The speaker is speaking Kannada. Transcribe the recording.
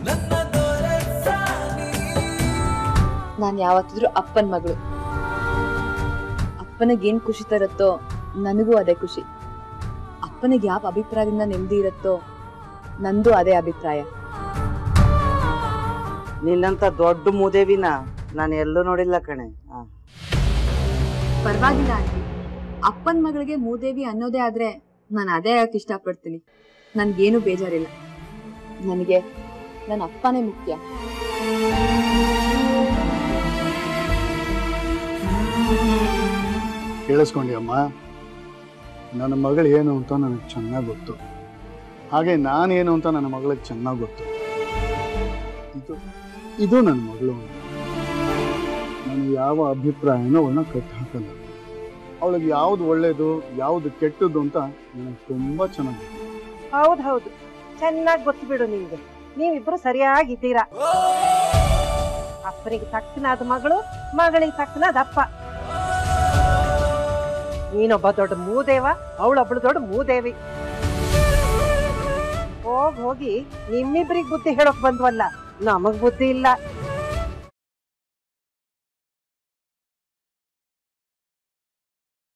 ನಾನು ಯಾವತ್ತಿದ್ರೂ ಅಪ್ಪನ ಮಗಳು ಅಪ್ಪನಿಗೆ ಏನ್ ಖುಷಿ ತರುತ್ತೋ ನನಗೂ ಅದೇ ಖುಷಿ ಅಪ್ಪನಿಗೆ ಯಾವ ಅಭಿಪ್ರಾಯದಿಂದ ನೆಮ್ಮದಿ ಇರುತ್ತೋ ನಂದು ಅದೇ ಅಭಿಪ್ರಾಯ ನಿನ್ನಂತ ದೊಡ್ಡ ಮೂದೇವಿನ ನಾನು ಎಲ್ಲೂ ನೋಡಿಲ್ಲ ಕಣೆ ಆ. ಪರವಾಗಿಲ್ಲ ಆಂಟಿ ಅಪ್ಪನ ಮಗಳಿಗೆ ಮೂದೇವಿ ಅನ್ನೋದೇ ಆದ್ರೆ ನಾನು ಅದೇ ಆಗಕ್ಕೆ ಇಷ್ಟಪಡ್ತೀನಿ ನನ್ಗೇನು ಬೇಜಾರಿಲ್ಲ ನನಗೆ ನನ್ನ ಅಪ್ಪನೇ ಮುಖ್ಯ ಕೇಳಿಸ್ಕೊಂಡಿ ಅಮ್ಮ ನನ್ನ ಮಗಳು ಏನು ಅಂತ ನನಗೆ ಚೆನ್ನಾಗಿ ಗೊತ್ತು ಹಾಗೆ ನಾನೇನು ಅಂತ ನನ್ನ ಮಗಳಿಗೆ ಚೆನ್ನಾಗಿ ಗೊತ್ತು ಇದು ಇದು ನನ್ನ ಮಗಳು ಅಂತ. ನಾನು ಯಾವ ಅಭಿಪ್ರಾಯನೂ ಅವಳನ್ನ ಕಟ್ಟಿ ಹಾಕಲ್ಲ ಅವಳಿಗೆ ಯಾವ್ದು ಒಳ್ಳೇದು ಯಾವ್ದು ಕೆಟ್ಟದ್ದು ಅಂತ ನನಗೆ ತುಂಬಾ ಚೆನ್ನಾಗಿ ಗೊತ್ತು. ಹೌದ್ ಹೌದು ಚೆನ್ನಾಗಿ ಗೊತ್ತು ಬಿಡು ನಿಮ್ಗೆ ನೀವಿಬ್ರು ಸರಿಯಾಗಿದ್ದೀರಾ ಅಪ್ಪನಿಗೆ ತಕ್ಕನಾದ ಮಗಳು ಮಗಳಿಗೆ ತಕ್ಕನಾದ ಅಪ್ಪ ನೀನೊಬ್ಬ ದೊಡ್ಡ ಮೂದೇವ ಅವಳೊಬ್ಳು ದೊಡ್ಡ ಮೂದೇವಿ ಹೋಗ್ ಹೋಗಿ ನಿಮ್ಮಿಬ್ರಿಗೆ ಬುದ್ಧಿ ಹೇಳೋಕ್ ಬಂದ್ವಲ್ಲ ನಮಗ್ ಬುದ್ಧಿ ಇಲ್ಲ